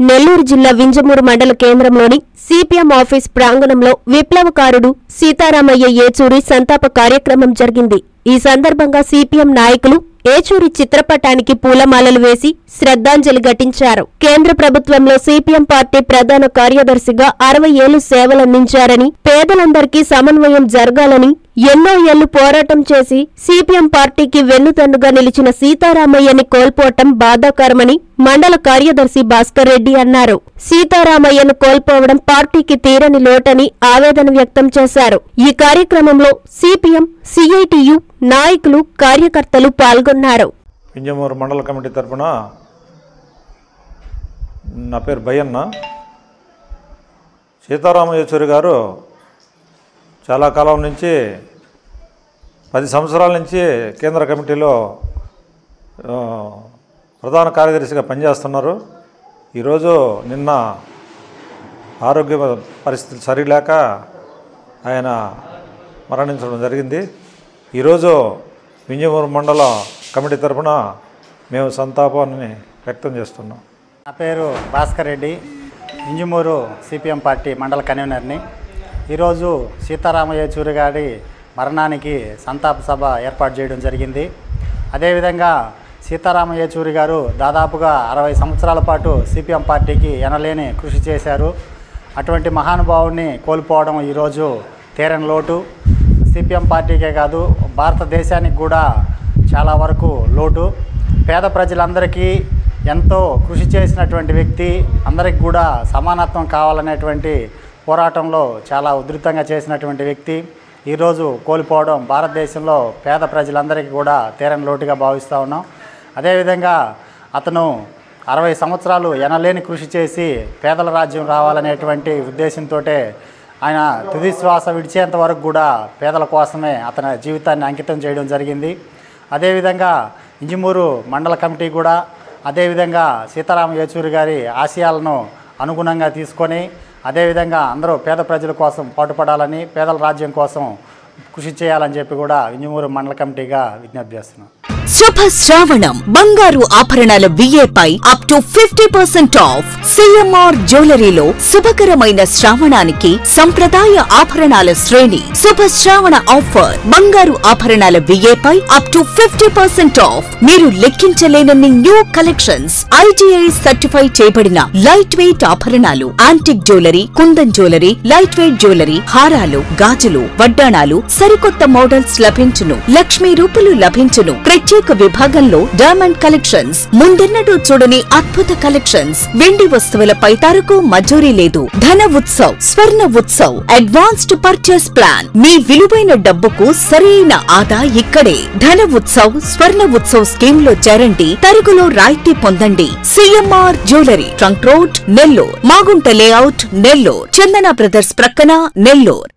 నెల్లూరు జిల్లా వింజమూరు మండల కేంద్రంలోని సిపిఎం ఆఫీస్ ప్రాంగణంలో విప్లవకారుడు సీతారామయ్య ఏచూరి సంతాప కార్యక్రమం జరిగింది ఈ సందర్భంగా సిపిఎం నాయకులు ఏచూరి చిత్రపటానికి పూలమాలలు వేసి శ్రద్ధాంజలి ఘటించారు కేంద్ర ప్రభుత్వంలో సిపిఎం పార్టీ ప్రధాన కార్యదర్శిగా అరవై ఏళ్లు సేవలందించారని పేదలందరికీ సమన్వయం జరగాలని ఎన్నో ఏళ్లు పోరాటం చేసి సిపిఎం పార్టీకి వెన్నుతన్నుగా నిలిచిన సీతారామయ్యని కోల్పోవటం బాధాకరమని మండల కార్యదర్శి భాస్కర్ రెడ్డి అన్నారు సీతారామయ్యను కోల్పోవడం పార్టీకి తీరని లోటని ఆవేదన వ్యక్తం చేశారు ఈ కార్యక్రమంలో సిపిఎం సిఐటియు నాయకులు కార్యకర్తలు పాల్గొన్నారు పింజమూరు మండల కమిటీ తరపున నా పేరు భయన్న సీతారామ యేచూరి గారు చాలా కాలం నుంచి పది సంవత్సరాల నుంచి కేంద్ర కమిటీలో ఆ, ప్రధాన కార్యదర్శిగా పనిచేస్తున్నారు ఈరోజు నిన్న ఆరోగ్య పరిస్థితులు సరిలేక ఆయన మరణించడం జరిగింది ఈరోజు వింజమూరు మండల కమిటీ తరపున మేము సంతాపాన్ని వ్యక్తం చేస్తున్నాం నా పేరు భాస్కర్ రెడ్డి ఇంజుమూరు సిపిఎం పార్టీ మండల కన్వీనర్ని ఈరోజు సీతారామ యేచూరి గారి మరణానికి సంతాప సభ ఏర్పాటు చేయడం జరిగింది అదేవిధంగా సీతారామ యేచూరి గారు దాదాపుగా అరవై సంవత్సరాల పాటు సిపిఎం పార్టీకి ఎనలేని కృషి చేశారు అటువంటి మహానుభావుడిని కోల్పోవడం ఈరోజు తీరని లోటు సిపిఎం పార్టీకే కాదు భారతదేశానికి కూడా చాలా వరకు లోటు పేద ప్రజలందరికీ ఎంతో కృషి చేసినటువంటి వ్యక్తి అందరికి కూడా సమానత్వం కావాలనేటువంటి పోరాటంలో చాలా ఉధృతంగా చేసినటువంటి వ్యక్తి ఈరోజు కోల్పోవడం భారతదేశంలో పేద ప్రజలందరికీ కూడా తీరని లోటుగా భావిస్తూ ఉన్నాం అదేవిధంగా అతను అరవై సంవత్సరాలు ఎనలేని కృషి చేసి పేదల రాజ్యం రావాలనేటువంటి ఉద్దేశంతో ఆయన తుది శ్వాస విడిచేంత వరకు కూడా పేదల కోసమే అతని జీవితాన్ని అంకితం చేయడం జరిగింది అదేవిధంగా ఇంజిమూరు మండల కమిటీ కూడా అదేవిధంగా సీతారామ యేచూరి గారి ఆశయాలను అనుగుణంగా తీసుకొని అదేవిధంగా అందరూ పేద ప్రజల కోసం పాటుపడాలని పేదల రాజ్యం కోసం కృషి చేయాలని చెప్పి కూడా ఇంజిమూరు మండల కమిటీగా విజ్ఞప్తి చేస్తున్నాం శుభ శ్రావణం బంగారు ఆభరణాల విఏపై up to fifty percent off CMR జ్యువెలరీలో శుభకరమైన శ్రావణానికి సంప్రదాయ ఆభరణాల శ్రేణి శుభ శ్రావణ ఆఫర్ బంగారు ఆభరణాల విఏపై up to fifty percent off మీరు లెక్కించలేనన్ని న్యూ కలెక్షన్స్ ఐటీఐ సర్టిఫై చేయబడిన లైట్ వెయిట్ ఆభరణాలు antique jewellery Kundan jewellery light weight jewellery హారాలు గాజులు వడ్డాణాలు సరికొత్త మోడల్స్ లభించును లక్ష్మీ రూపులు లభించును ప్రత్యేక విభాగంలో డైమండ్ కలెక్షన్స్ ముందెన్నడూ చూడని అద్భుత కలెక్షన్స్ వెండి వస్తువులపై తరకు మజూరీ లేదు Dhana Utsav Swarna Utsav advanced purchase plan మీ విలువైన డబ్బుకు సరైన ఆదా ఇక్కడే ధన ఉత్సవ్ స్వర్ణ ఉత్సవ్ స్కీమ్ లో చేరండి తరుగులో రాయితీ పొందండి CMR jewellery trunk road Nellore Magunta layout Nellore Chandana brothers ప్రక్కన నెల్లూర్